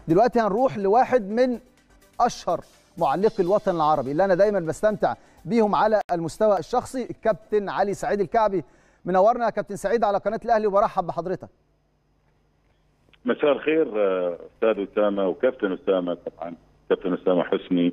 دلوقتي هنروح لواحد من اشهر معلقي الوطن العربي اللي انا دايما بستمتع بيهم على المستوى الشخصي الكابتن علي سعيد الكعبي منورنا يا كابتن سعيد على قناه الاهلي وبرحب بحضرتك مساء الخير استاذ اسامه وكابتن اسامه طبعا كابتن اسامه حسني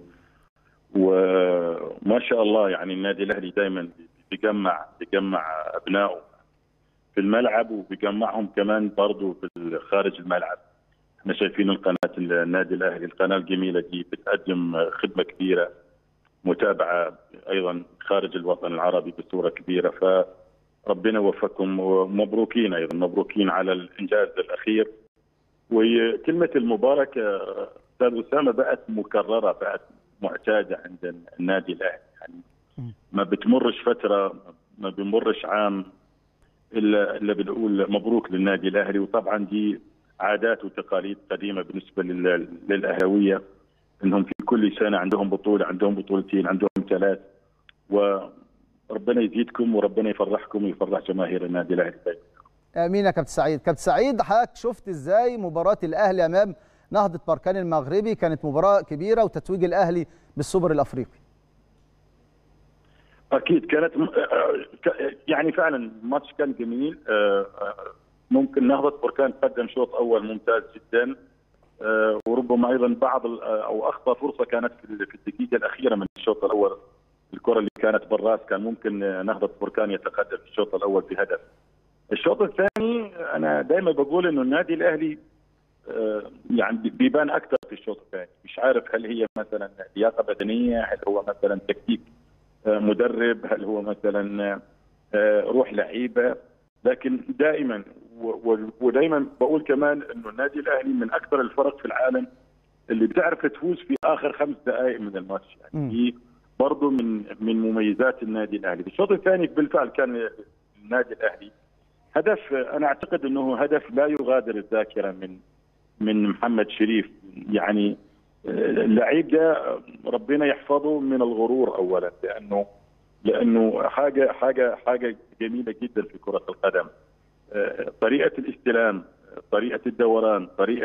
وما شاء الله يعني النادي الاهلي دائما بيجمع بيجمع ابنائه في الملعب وبيجمعهم كمان برضه في خارج الملعب احنا شايفين القناه النادي الاهلي القناه الجميله دي بتقدم خدمه كبيره متابعه ايضا خارج الوطن العربي بصوره كبيره فربنا يوفقكم ومبروكين ايضا مبروكين على الانجاز الاخير وكلمه المباركه استاذ اسامه بقت مكرره بقت معتاده عند النادي الاهلي يعني ما بتمرش فتره ما بيمرش عام الا الا بنقول مبروك للنادي الاهلي وطبعا دي عادات وتقاليد قديمه بالنسبه للاهلاويه انهم في كل سنه عندهم بطوله عندهم بطولتين عندهم ثلاث وربنا يزيدكم وربنا يفرحكم ويفرح جماهير النادي الاهلي امين يا كابتن سعيد كابتن سعيد حضرتك شفت ازاي مباراه الاهلي امام نهضه بركان المغربي كانت مباراه كبيره وتتويج الاهلي بالسوبر الافريقي اكيد كانت يعني فعلا الماتش كان جميل ممكن نهضه بركان قدم شوط اول ممتاز جدا وربما ايضا بعض او اخطا فرصه كانت في الدقيقه الاخيره من الشوط الاول الكره اللي كانت بالراس كان ممكن نهضه بركان يتقدم في الشوط الاول بهدف الشوط الثاني انا دائما بقول انه النادي الاهلي يعني بيبان اكثر في الشوط الثاني مش عارف هل هي مثلا لياقه بدنيه هل هو مثلا تكتيك مدرب هل هو مثلا روح لعيبه لكن دائما ودائما بقول كمان انه النادي الاهلي من اكثر الفرق في العالم اللي بتعرف تفوز في اخر خمس دقائق من الماتش يعني دي برضه من من مميزات النادي الاهلي الشوط الثاني بالفعل كان النادي الاهلي هدف انا اعتقد انه هدف لا يغادر الذاكره من من محمد شريف يعني اللعيب ده ربنا يحفظه من الغرور اولا لانه لانه حاجه حاجه حاجه جميله جدا في كره القدم طريقه الاستلام طريقه الدوران طريقه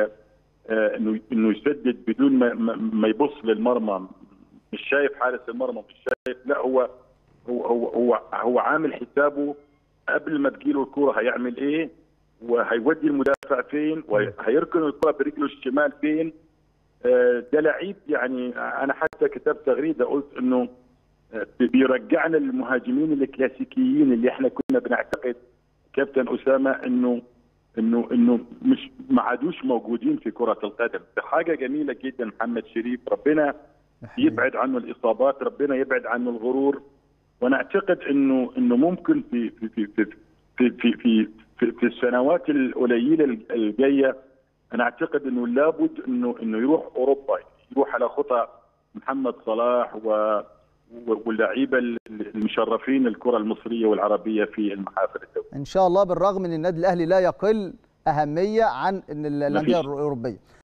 انه انه يسدد بدون ما, ما يبص للمرمى مش شايف حارس المرمى مش شايف لا هو هو هو هو, هو عامل حسابه قبل ما تجيله الكره هيعمل ايه وهيودي المدافع فين وهيركن الكره برجله الشمال فين ده لعيب يعني انا حتى كتبت تغريده قلت انه بيرجعنا للمهاجمين الكلاسيكيين اللي احنا كنا بنعتقد كابتن اسامه انه انه انه مش ما عادوش موجودين في كره القدم حاجه جميله جدا محمد شريف ربنا يبعد عنه الاصابات ربنا يبعد عنه الغرور وانا اعتقد انه انه ممكن في في في في في في, في, في, في السنوات القليله الجايه انا اعتقد انه لابد انه انه يروح اوروبا يروح على خطى محمد صلاح و واللعيبه المشرفين الكره المصريه والعربيه في المحافل الدوليه. ان شاء الله بالرغم ان النادي الاهلي لا يقل اهميه عن الانديه الاوروبيه.